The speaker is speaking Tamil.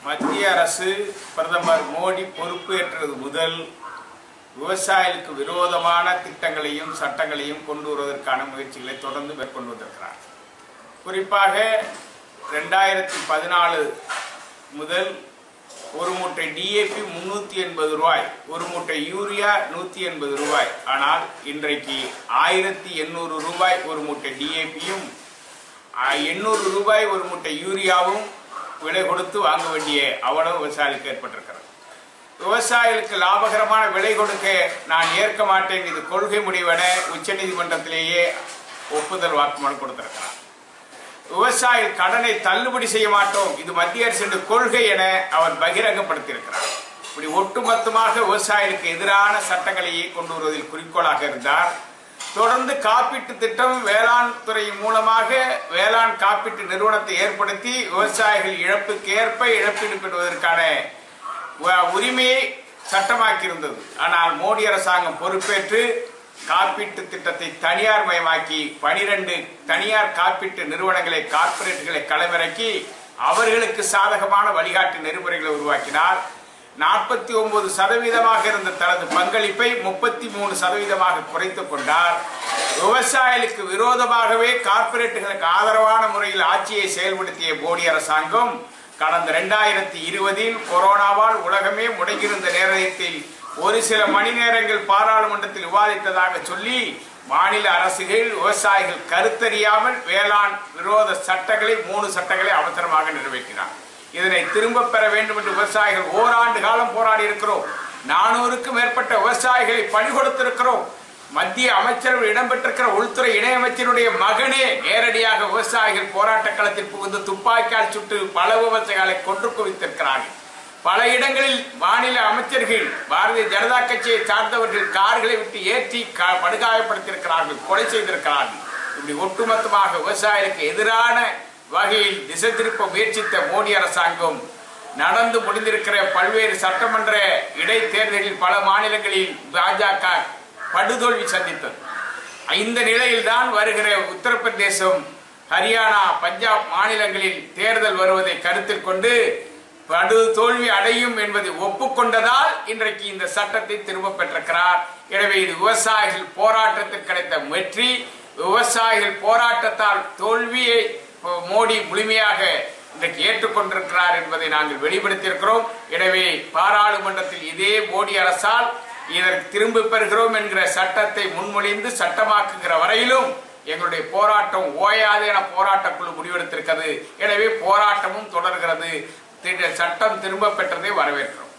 மத்திய அரசு பிரதமர் மோடி பொறுப்பேற்றது முதல் விவசாயிகளுக்கு விரோதமான திட்டங்களையும் சட்டங்களையும் கொண்டு வருவதற்கான முயற்சிகளை தொடர்ந்து மேற்கொண்டு வந்திருக்கிறார் குறிப்பாக ரெண்டாயிரத்தி பதினாலு முதல் ஒரு மூட்டை டிஏபி முன்னூற்றி எண்பது ரூபாய் ஒரு மூட்டை யூரியா நூற்றி எண்பது ரூபாய் ஆனால் இன்றைக்கு ஆயிரத்தி எண்ணூறு ரூபாய் ஒரு மூட்டை டிஏபியும் எண்ணூறு ரூபாய் ஒரு மூட்டை யூரியாவும் விலை கொடுத்து வாங்க வேண்டிய அவலம் விவசாயிகளுக்கு ஏற்பட்டிருக்கிறது விவசாயிகளுக்கு லாபகரமான விலை கொடுக்க நான் ஏற்க மாட்டேன் இது கொள்கை முடிவென உச்சநீதிமன்றத்திலேயே ஒப்புதல் வாக்குமூலம் கொடுத்திருக்கிறார் விவசாயிகள் கடனை தள்ளுபடி செய்ய மாட்டோம் இது மத்திய அரசின் கொள்கை என அவர் பகிரங்கப்படுத்தியிருக்கிறார் இப்படி ஒட்டுமொத்தமாக விவசாயிகளுக்கு எதிரான சட்டங்களையே கொண்டு வருவதில் குறிக்கோளாக இருந்தார் தொடர்ந்து காப்பீட்டு திட்டம் வேளாண் துறை மூலமாக வேளாண் காப்பீட்டு நிறுவனத்தை ஏற்படுத்தி விவசாயிகள் இழப்புக்கு ஏற்ப இழப்பீடு பெறுவதற்கான உ- உரிமையை சட்டமாக்கியிருந்தது ஆனால் மோடி அரசாங்கம் பொறுப்பேற்று காப்பீட்டு திட்டத்தை தனியார் மயமாக்கி பனிரெண்டு தனியார் காப்பீட்டு நிறுவனங்களை கார்ப்பரேட்டுகளை களமிறக்கி அவர்களுக்கு சாதகமான வழிகாட்டு நெறிமுறைகளை உருவாக்கினார் நாற்பத்தி ஒன்பது சதவீதமாக இருந்த தனது பங்களிப்பை முப்பத்தி மூணு சதவீதமாக குறைத்துக் கொண்டார் விவசாயிகளுக்கு விரோதமாகவே கார்ப்பரேட்டுகளுக்கு ஆதரவான முறையில் ஆட்சியை செயல்படுத்திய மோடி அரசாங்கம் கடந்த ரெண்டாயிரத்தி இருபதில் கொரோனாவால் உலகமே முடங்கியிருந்த நேரத்தில் ஒரு சில மணி நேரங்கள் பாராளுமன்றத்தில் விவாதித்ததாக சொல்லி மாநில அரசுகள் விவசாயிகள் கருத்தறியாமல் வேளாண் விரோத சட்டங்களை மூணு சட்டங்களை அவசரமாக நிறைவேற்றினார் இதனை திரும்ப பெற வேண்டும் என்று விவசாயிகள் ஓராண்டு காலம் போராடி இருக்கிறோம் நானூறுக்கும் மேற்பட்ட விவசாயிகளை பணி கொடுத்திருக்கிறோம் மத்திய அமைச்சர்கள் இடம்பெற்றிருக்கிற உள்துறை இணையமைச்சருடைய மகனே நேரடியாக விவசாயிகள் போராட்ட களத்தில் புகுந்து துப்பாக்கியால் சுட்டு பல விவசாயிகளை கொன்று குவித்திருக்கிறார்கள் பல இடங்களில் மாநில அமைச்சர்கள் பாரதிய ஜனதா கட்சியை சார்ந்தவர்கள் கார்களை விட்டு ஏற்றி க- படுகாயப்படுத்தியிருக்கிறார்கள் கொலை செய்திருக்கிறார்கள் இப்படி ஒட்டுமொத்தமாக விவசாயிகளுக்கு எதிரான வகையில் திசை திருப்ப முயற்சித்த மோடி அரசாங்கம் நடந்து முடிந்திருக்கிற பல்வேறு சட்டமன்ற இடைத்தேர்தலில் பல மாநிலங்களில் பாஜக படுதோல்வி சந்தித்தது இந்த நிலையில்தான் வருகிற உத்தரப்பிரதேசம் ஹரியானா பஞ்சாப் மாநிலங்களில் தேர்தல் வருவதை கருத்தில் கொண்டு படு தோல்வி அடையும் என்பதை ஒப்புக்கொண்டதால் இன்றைக்கு இந்த சட்டத்தை திரும்ப பெற்றிருக்கிறார் எனவே இது விவசாயிகள் போராட்டத்தில் கிடைத்த வெற்றி விவசாயிகள் போராட்டத்தால் தோல்வியை மோடி முழுமையாக இன்றைக்கு ஏற்றுக்கொண்டிருக்கிறார் என்பதை நாங்கள் வெளிப்படுத்தியிருக்கிறோம் எனவே பாராளுமன்றத்தில் இதே மோடி அரசால் இதற்கு திரும்ப பெறுகிறோம் என்கிற சட்டத்தை முன்மொழிந்து சட்டமாக்குகிற வரையிலும் எங்களுடைய போராட்டம் ஓயாது என போராட்டக் குழு முடிவெடுத்திருக்கிறது எனவே போராட்டமும் தொடர்கிறது திட்ட- சட்டம் திரும்ப பெற்றதை வரவேற்கிறோம்